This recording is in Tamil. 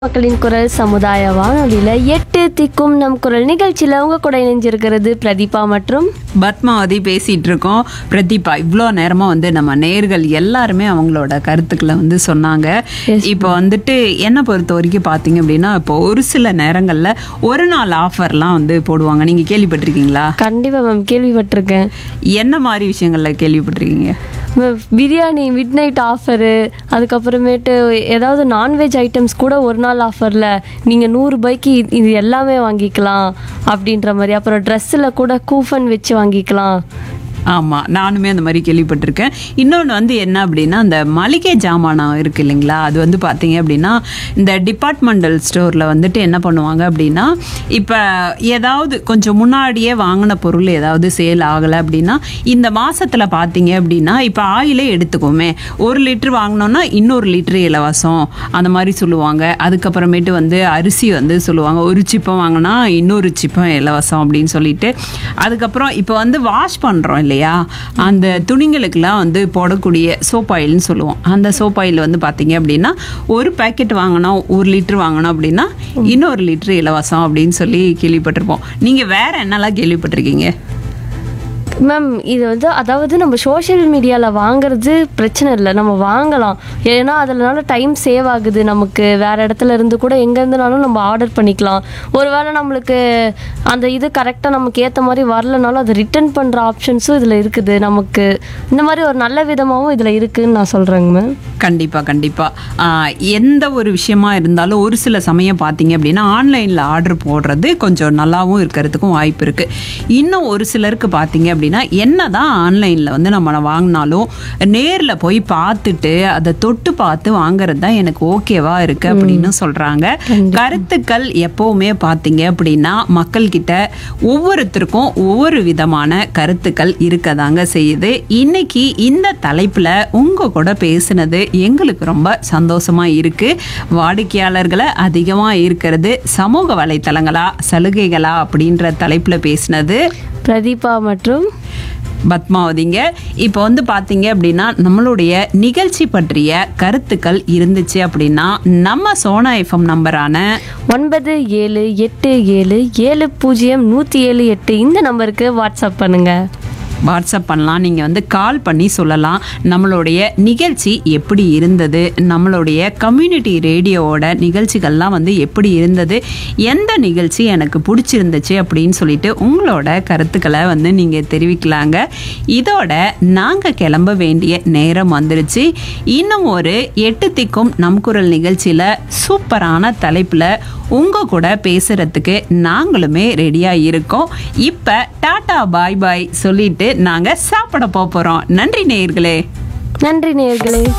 மக்களின் குரல் சமுதாய வானொலியில எட்டு திக்கும் நம் குரல் நிகழ்ச்சியில உங்க கூட இணைஞ்சிருக்கிறது பிரதீபா மற்றும் பத்மாவதி பேசிட்டு இருக்கோம் பிரதீபா இவ்வளோ நேரமா வந்து நம்ம நேர்கள் எல்லாருமே அவங்களோட கருத்துக்களை வந்து சொன்னாங்க இப்போ வந்துட்டு என்னை பொறுத்த வரைக்கும் பார்த்தீங்க அப்படின்னா இப்போ ஒரு சில நேரங்களில் ஒரு நாள் ஆஃபர்லாம் வந்து போடுவாங்க நீங்கள் கேள்விப்பட்டிருக்கீங்களா கண்டிப்பா மேம் கேள்விப்பட்டிருக்கேன் என்ன மாதிரி விஷயங்கள்ல கேள்விப்பட்டிருக்கீங்க ma'am, biryani midnight offer அதுக்கப்புறமேட்டு ஏதாவது நான்வெஜ் ஐட்டம்ஸ் கூட ஒரு நாள் ஆஃபரில் நீங்கள் நூறு ரூபாய்க்கு இது- இது எல்லாமே வாங்கிக்கலாம் அப்படின்ற மாதிரி அப்புறம் ட்ரெஸ்ஸில் கூட கூப்பன் வச்சு வாங்கிக்கலாம் ஆமாம் நானுமே அந்த மாதிரி கேள்விப்பட்டிருக்கேன் இன்னொன்று வந்து என்ன அப்படின்னா அந்த மளிகை ஜாமானம் இருக்கு இல்லைங்களா அது வந்து பார்த்தீங்க அப்படின்னா இந்த டிபார்ட்மெண்டல் ஸ்டோரில் வந்துட்டு என்ன பண்ணுவாங்க அப்படின்னா இப்போ ஏதாவது கொஞ்சம் முன்னாடியே வாங்கின பொருள் ஏதாவது சேல் ஆகலை அப்படின்னா இந்த மாசத்துல பார்த்தீங்க அப்படின்னா இப்போ ஆயிலே எடுத்துக்கோமே ஒரு லிட்டர் வாங்கினோன்னா இன்னொரு லிட்டர் இலவசம் அந்த மாதிரி சொல்லுவாங்க அதுக்கப்புறமேட்டு வந்து அரிசி வந்து சொல்லுவாங்க ஒரு சிப்பம் வாங்கினா இன்னொரு சிப்பம் இலவசம் அப்படின்னு சொல்லிட்டு அதுக்கப்புறம் இப்போ வந்து வாஷ் பண்ணுறோம் இல்லையா அந்த துணிங்களுக்கெல்லாம் வந்து போடக்கூடிய சோப் ஆயில்னு சொல்லுவோம் அந்த சோப் ஆயில் வந்து பார்த்தீங்க அப்படின்னா ஒரு பேக்கெட் வாங்கினோம் ஒரு லிட்டர் வாங்கினோம் அப்படின்னா இன்னொரு லிட்டர் இலவசம் அப்படின்னு சொல்லி கேள்விப்பட்டிருப்போம் நீங்கள் வேற என்னெல்லாம் கேள்விப்பட்டிருக்கீங்க மேம் இது வந்து அதாவது நம்ம சோஷியல் மீடியாவில் வாங்குறது பிரச்சனை இல்லை நம்ம வாங்கலாம் ஏன்னா அதனால டைம் சேவ் ஆகுது நமக்கு வேற இடத்துல இருந்து கூட எங்க இருந்துனாலும் நம்ம ஆர்டர் பண்ணிக்கலாம் ஒருவேளை நம்மளுக்கு அந்த இது கரெக்டாக நமக்கு ஏற்ற மாதிரி வரலனாலும் அதை ரிட்டர்ன் பண்ணுற ஆப்ஷன்ஸும் இதில் இருக்குது நமக்கு இந்த மாதிரி ஒரு நல்ல விதமாகவும் இதில் இருக்குன்னு நான் சொல்கிறேங்க மேம் கண்டிப்பாக கண்டிப்பாக எந்த ஒரு விஷயமா இருந்தாலும் ஒரு சில சமயம் பார்த்தீங்க அப்படின்னா ஆன்லைனில் ஆர்டர் போடுறது கொஞ்சம் நல்லாவும் இருக்கிறதுக்கும் வாய்ப்பு இருக்குது இன்னும் ஒரு சிலருக்கு பார்த்தீங்க அப்படின்னா என்ன தான் ஆன்லைனில் வந்து நம்ம வாங்கினாலும் நேரில் போய் பார்த்துட்டு அதை தொட்டு பார்த்து வாங்குறது தான் எனக்கு ஓகேவா இருக்குது அப்படின்னு சொல்கிறாங்க கருத்துக்கள் எப்போவுமே பார்த்தீங்க அப்படின்னா மக்கள்கிட்ட ஒவ்வொருத்தருக்கும் ஒவ்வொரு விதமான கருத்துக்கள் இருக்கதாங்க செய்யுது இன்னைக்கு இந்த தலைப்பில் உங்கள் கூட பேசுனது எங்களுக்கு ரொம்ப சந்தோஷமா இருக்கு வாடிக்கையாளர்களை அதிகமாக இருக்கிறது சமூக வலைத்தளங்களா சலுகைகளா அப்படின்ற தலைப்பில் பேசினது பிரதீபா மற்றும் பத்மாவதிங்க இப்போ வந்து பார்த்தீங்க அப்படின்னா நம்மளுடைய நிகழ்ச்சி பற்றிய கருத்துக்கள் இருந்துச்சு அப்படின்னா நம்ம சோனா எஃப்எம் நம்பரான ஒன்பது ஏழு எட்டு ஏழு ஏழு பூஜ்ஜியம் நூற்றி ஏழு எட்டு இந்த நம்பருக்கு வாட்ஸ்அப் பண்ணுங்கள் வாட்ஸ்அப் பண்ணலாம் நீங்கள் வந்து கால் பண்ணி சொல்லலாம் நம்மளுடைய நிகழ்ச்சி எப்படி இருந்தது நம்மளுடைய கம்யூனிட்டி ரேடியோவோட நிகழ்ச்சிகள்லாம் வந்து எப்படி இருந்தது எந்த நிகழ்ச்சி எனக்கு பிடிச்சிருந்துச்சு அப்படின்னு சொல்லிட்டு உங்களோட கருத்துக்களை வந்து நீங்கள் தெரிவிக்கலாங்க இதோட நாங்கள் கிளம்ப வேண்டிய நேரம் வந்துருச்சு இன்னும் ஒரு எட்டு திக்கும் நம் குரல் நிகழ்ச்சியில் சூப்பரான தலைப்பில் உங்கள் கூட பேசுகிறதுக்கு நாங்களுமே ரெடியாக இருக்கோம் இப்போ டாடா பாய் பாய் சொல்லிட்டு நாங்கள் சாப்பிட போகிறோம் நன்றி நேயர்களே நன்றி நேயர்களே